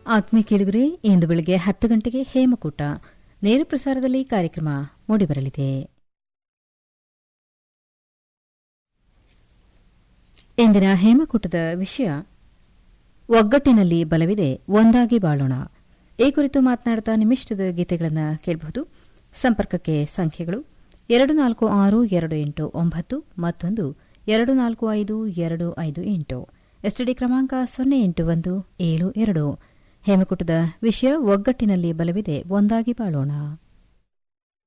ಆತ್ಮೀಯ ಕೇಳಿದರೆ ಇಂದು ಬೆಳಗ್ಗೆ ಹತ್ತು ಗಂಟೆಗೆ ಹೇಮಕೂಟ ನೇರ ಪ್ರಸಾರದಲ್ಲಿ ಕಾರ್ಯಕ್ರಮ ಮೂಡಿಬರಲಿದೆ ಇಂದಿನ ಹೇಮಕೂಟದ ವಿಷಯ ಒಗ್ಗಟ್ಟಿನಲ್ಲಿ ಬಲವಿದೆ ಒಂದಾಗಿ ಬಾಳೋಣ ಈ ಕುರಿತು ಮಾತನಾಡ್ತಾ ನಿಮಿಷ್ಟದ ಗೀತೆಗಳನ್ನು ಕೇಳಬಹುದು ಸಂಪರ್ಕಕ್ಕೆ ಸಂಖ್ಯೆಗಳು ಎರಡು ನಾಲ್ಕು ಆರು ಎರಡು ಎಂಟು ಒಂಬತ್ತು ಮತ್ತೊಂದು ಎರಡು ನಾಲ್ಕು ಐದು ಎರಡು ಐದು ಎಂಟು ಎಸ್ಟಿಡಿ ಕ್ರಮಾಂಕ ಸೊನ್ನೆ ಎಂಟು ಒಂದು ಏಳು ಎರಡು ಹೇಮಕೂಟದ ವಿಷಯ ಒಗ್ಗಟ್ಟಿನಲ್ಲಿ ಬಲವಿದೆ ಒಂದಾಗಿ ಬಾಳೋಣ